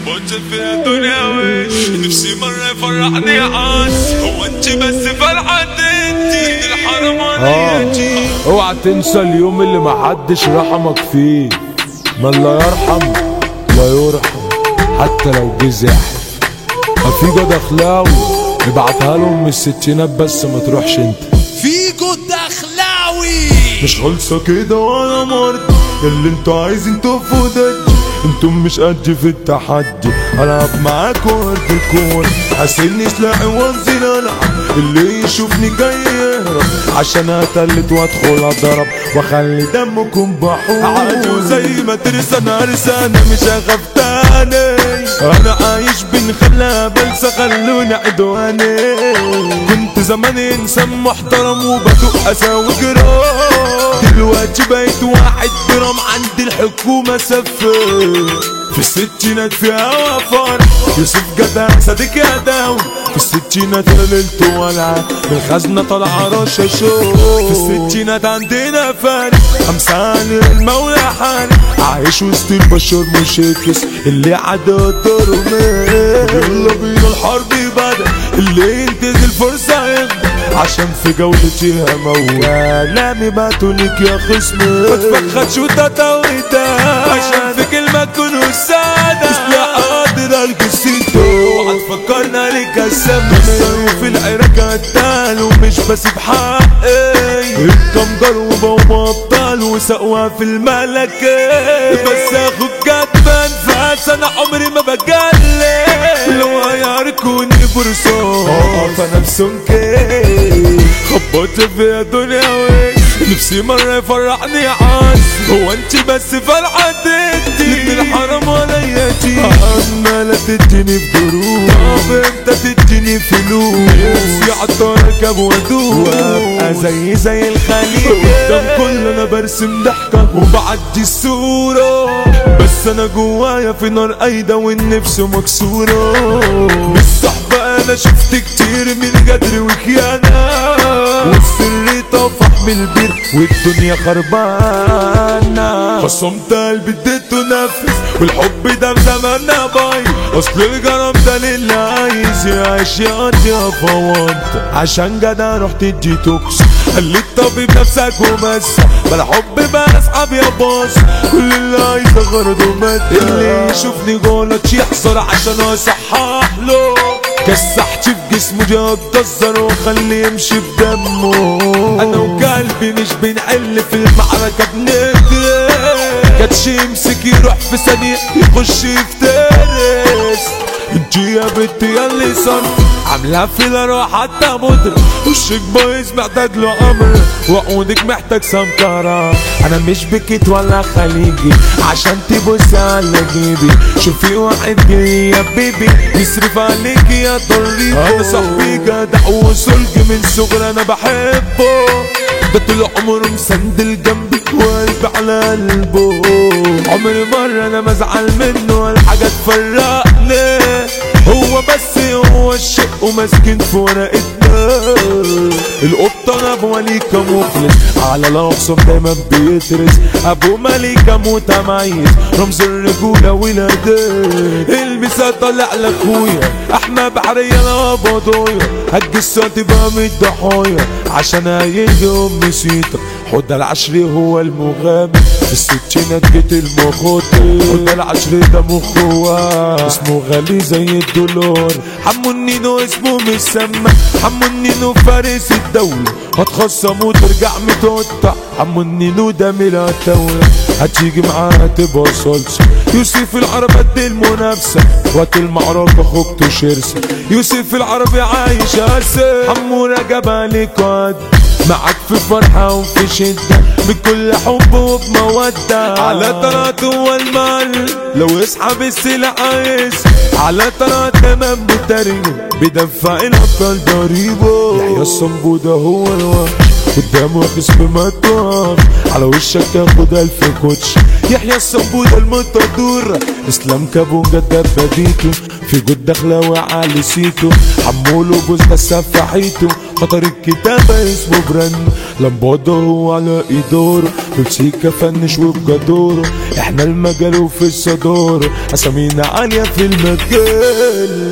خبطت في الدنيا وش نفسي مرة يفرحني عاش هو انت بس فرحة انت الحرم عليكي اوعى تنسى اليوم اللي محدش رحمك فيه من لا يرحم لا يرحم حتى لو جه زاحف في جد اخلاوي ابعتها لهم من الستينات بس ما تروحش انت فيجو الدخلاوي مش خالصة كده ولا مرض اللي انتوا عايزين تقفوا ضدي انتم مش قد في التحدي العب معاكوا ورد الكون حاسني لاقي وانزل العب اللي يشوفني جاي يهرب عشان اتلت وادخل اضرب واخلي دمكم بحور عادوا زي ما ترسى انا انا مش هخاف تاني انا عايش بين خلا بلسى خلوني عدواني كنت زمان انسان محترم وبدوق اساوي جرام دلوقتي بقيت واحد جرام عند الحكومة سفر في الستينات في هوا فرح يوسف جدع صديق يا داوي في الستينات ليلت ولع من الخزنة طالعة رشا شو في الستينات عندنا فارق أمثال المولى حالي عايش وسط البشر مشاكس اللي عدى الضرمات يلا بينا الحرب بدأ اللي ينتهز الفرصة يخدم عشان في جولتي هموت كلامي باتوا ليك يا خصمي ما تفخدش وتتويتا عشان في كلمة تكون السادة مش لا قادر القى السيتو اوعى تفكرنا ليك السم في العراق قتال ومش بسيب حقي الكمجر وبابا ابطال وسقوا في الملكة بس اخد كتبان فاس انا عمري ما بجلي لو هياركوني برصاص اقف انا بسنكي خبطت في الدنيا وش نفسي مرة يفرحني عاش هو انت بس فرحة تدي الحرام عليا تي عمالة تديني في دروس طب انت تديني فلوس نفسي عطار اركب وادوس وابقى زي زي الخليج قدام كل انا برسم ضحكة وبعدي الصورة بس انا جوايا في نار قايدة والنفس مكسورة بالصحبة انا شفت كتير من جدر وخيانة والسر طفح من البير والدنيا خربانة خصمت قلبي اديته نفس والحب ده في زماننا باي اصل الجرم ده للي عايز يعيش يقضي فوانت عشان جدع رحت الديتوكس قال لي الطبيب نفسك وبس بلا حب بقى اصحاب يا باص كل اللي عايز غرضه مات اللي يشوفني غلط يحصل عشان اصحح له كسحت في جسمه جاب جزر وخليه يمشي بدمه انا وقلبي مش بنعل في المعركة بنجري كاتش يمسك يروح في ثانية يخش يفترس انتي يا بنتي يا اللي صنف عاملة فيلا روح حتى مدر وشك بايظ محتاج له امر وعودك محتاج سمكرة انا مش بكيت ولا خليجي عشان تبص على جيبي شوفي واحد جاي يا بيبي يصرف عليك يا ضريبه انا صاحبي جدع وصلج من صغر انا بحبه ده طول عمره مسندل جنبي وقلبي على قلبه عمري مرة انا مزعل منه ولا حاجة تفرقني هو بس هو الشق وماسكين في ورقتنا القطة انا ابو مليكة مخلص على الاقسام دايما بيترس ابو مليكة متميز رمز الرجولة والهداف المسا طلع لاخويا احنا بحرية انا بضايا هتجسها تبقى من الضحايا عشان هيجي ام سيطة حدى العشري هو المغامر في الستينات جيت المخاطر حدى العشري ده مخوة اسمه غالي زي الدولار حمو النينو اسمه مش سما حمو النينو فارس الدولة هتخصم وترجع متقطع حمو النينو ده ميلا الدولة هتيجي معاها تبقى صلصة يوسف العرب قد المنافسة وقت المعركة خبته شرسة يوسف العربي عايش هسه حمو رجب عليك وقد معاك في فرحة وفي شدة بكل حب وبمودة على طرات هو المال لو يسحب السلاح عايز على طرات تمام بتريبه بدفع الأبطال ضريبه يحيى الصنبو ده هو الوحش قدامه خصم مطار على وشك تاخد الف كوتش يحيى الصبود المتدور اسلام كابونجا دبابيته في جود داخله وعلي سيتو حموله جوز سفاحيته خطر الكتابة اسمه برن لمبادة هو على إداره بلسيكا فنش وبجداره احنا المجال وفي الصدارة اسامينا عالية في المجال